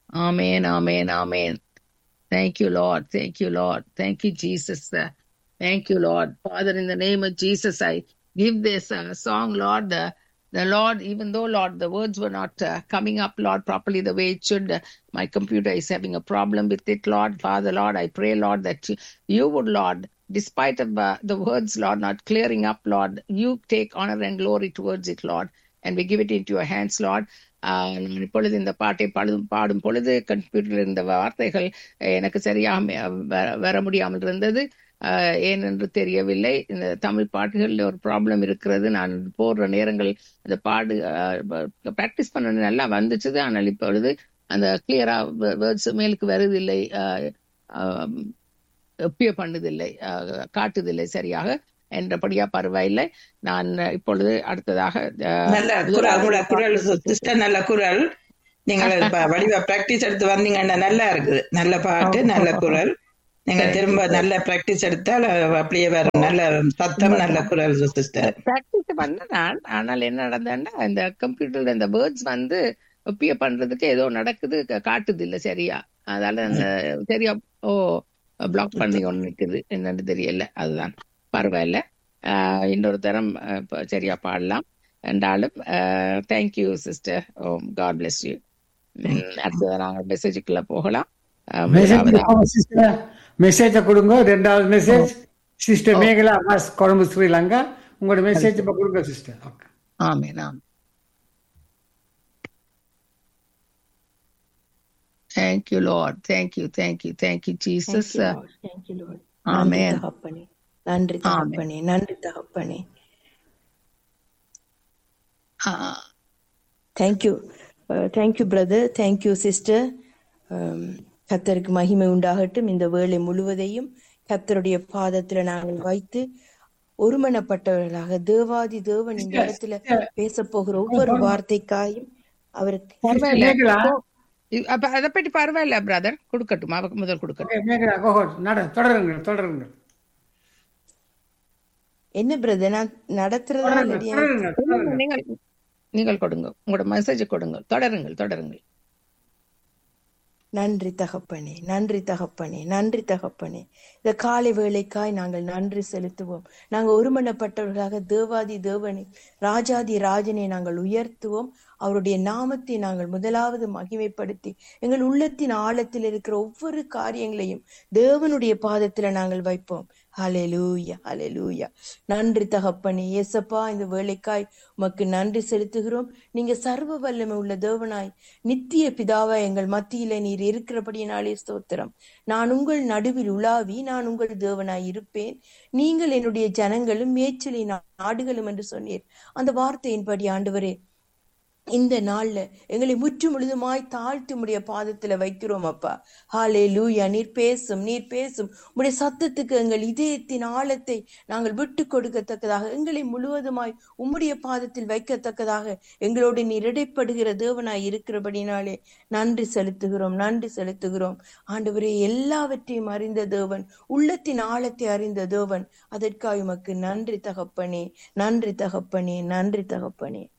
Amen, amen, amen. Thank you, Lord. Thank you, Lord. Thank you, Jesus. Uh, Thank you, Lord. Father, in the name of Jesus, I give this uh, song, Lord. The, the Lord, even though, Lord, the words were not uh, coming up, Lord, properly the way it should. Uh, my computer is having a problem with it, Lord. Father, Lord, I pray, Lord, that you, you would, Lord, despite of uh, the words, Lord, not clearing up, Lord, you take honor and glory towards it, Lord. And we give it into your hands, Lord. ஆஹ் நான் இப்பொழுது இந்த பாட்டை பாடும் பாடும் பொழுது கம்ப்யூட்டரில் இருந்த வார்த்தைகள் எனக்கு சரியாக ம- வர- வர முடியாமல் இருந்தது ஆஹ் ஏனென்று தெரியவில்லை இந்த தமிழ் பாட்டுகளில் ஒரு ப்ராப்ளம் இருக்கிறது நான் போடுற நேரங்கள் அந்த பாடு ப்ராக்டிஸ் பண்ண நல்லா வந்துச்சு ஆனால் இப்பொழுது அந்த கிளியரா வேர்ட்ஸ் மேலுக்கு வருவதில்லை அப்பியர் பண்ணுதில்லை ஆஹ் காட்டுதில்லை சரியாக என்றபடியா பரவாயில்லை நான் இப்பொழுது அடுத்ததாக ஆஹ், நல்ல குரல் உங்களோட குரல் சிஸ்டர் நல்ல குரல் நீங்கள் இப்ப வடிவ பிராக்டிஸ் எடுத்து வந்தீங்கன்னா நல்லா இருக்குது நல்ல பாட்டு நல்ல குரல் நீங்க திரும்ப நல்ல பிராக்டிஸ் எடுத்தால் அப்படியே வரும் நல்ல சத்தம் நல்ல குரல் சிஸ்டர் பிராக்டிஸ் பண்ண நான் ஆனால் என்ன நடந்ததுன்னா இந்த கம்ப்யூட்டர்ல இந்த வேர்ட்ஸ் வந்து ஒப்பிய பண்றதுக்கு ஏதோ நடக்குது க- காட்டுது இல்ல சரியா அதால அந்த சரியா ஓ பிளாக் பண்ணி ஒண்ணு நிக்குது என்னன்னு தெரியல அதுதான் பரவாயில்ல ஆஹ் இன்னொரு தரம் ஆஹ் இப்ப சரியா பாடலாம் என்றாலும் தேங்க்யூ சிஸ்டர் ஓம் காட் பிளஸ் யூ அடுத்தது நாங்க மெசேஜுக்குள்ள போகலாம் ஆஹ் முதலாவதா சிஸ்டர் மெசேஜ கொடுங்க ரெண்டாவது மெசேஜ் சிஸ்டர் மேகலா மாஸ் கொழம்பு ஸ்ரீலங்கா உங்களோட மெசேஜ் இப்ப கொடுங்க sister okay amen amen Thank you, Lord. Thank you, thank you, thank you, Jesus. Thank you, Uh, Lord. Thank you, Lord. நன்றி Amen. தகப்பனே நன்றி Amen. தகப்பனே நன்றி தகப்பனே Uh, thank you thank you brother thank you sister கத்தருக்கு மகிமை உண்டாகட்டும் இந்த வேளை முழுவதையும் கத்தருடைய பாதத்துல நாங்கள் வைத்து ஒருமனப்பட்டவர்களாக தேவாதி தேவன் இந்த இடத்துல பேச போகிற ஒவ்வொரு வார்த்தைக்காயும் அவருக்கு பரவாயில்ல மேகலா இ- அப்ப அதை பற்றி பரவாயில்ல பிரதர் கொடுக்கட்டும் அவருக்கு முதல் கொடுக்கட்டும் மேகலா கோகோ நட தொடருங்கள் தொடருங்கள் என்ன பிரதர் நான் நடத்துறதா தொடருங்கள் இல்லையா தொடருங்கள் தொடருங்கள் நீங்கள் நீங்கள் கொடுங்க உங்களோட மெசேஜ் கொடுங்க தொடருங்கள் தொடருங்கள் நன்றி தகப்பனே நன்றி தகப்பனே நன்றி தகப்பனே இந்த காலை வேளைக்காய் நாங்கள் நன்றி செலுத்துவோம் நாங்கள் ஒருமனப்பட்டவர்களாக தேவாதி தேவனை ராஜாதி ராஜனை நாங்கள் உயர்த்துவோம் அவருடைய நாமத்தை நாங்கள் முதலாவது மகிமைப்படுத்தி எங்கள் உள்ளத்தின் ஆழத்தில் இருக்கிற ஒவ்வொரு காரியங்களையும் தேவனுடைய பாதத்துல நாங்கள் வைப்போம் ஹalleluya ஹalleluya நன்றி தகப்பனே ஏசப்பா இந்த வேலைக்காய் உமக்கு நன்றி செலுத்துகிறோம் நீங்க சர்வ வல்லமை உள்ள தேவனாய் நித்திய பிதாவா எங்கள் மத்தியில நீர் இருக்கிறபடியினாலே ஸ்தோத்திரம் நான் உங்கள் நடுவில் உலாவி நான் உங்கள் தேவனாய் இருப்பேன் நீங்கள் என்னுடைய ஜனங்களும் மேய்ச்சலின் ஆடுகளும் என்று சொன்னீர் அந்த வார்த்தையின்படி ஆண்டவரே இந்த நாள்ல எங்களை முற்று முழுதுமாய் தாழ்த்தி உம்முடைய பாதத்துல வைக்கிறோம் அப்பா ஹாலே லூயா நீர் பேசும் நீர் பேசும் உம்முடைய சத்தத்துக்கு எங்கள் இதயத்தின் ஆழத்தை நாங்கள் விட்டு கொடுக்கத்தக்கதாக எங்களை முழுவதுமாய் உம்முடைய பாதத்தில் வைக்கத்தக்கதாக எங்களோடு நீர் இடைப்படுகிற தேவனாய் இருக்கிறபடினாலே நன்றி செலுத்துகிறோம் நன்றி செலுத்துகிறோம் ஆண்டவரே எல்லாவற்றையும் அறிந்த தேவன் உள்ளத்தின் ஆழத்தை அறிந்த தேவன் அதற்காக உமக்கு நன்றி தகப்பனே நன்றி தகப்பனே நன்றி தகப்பனே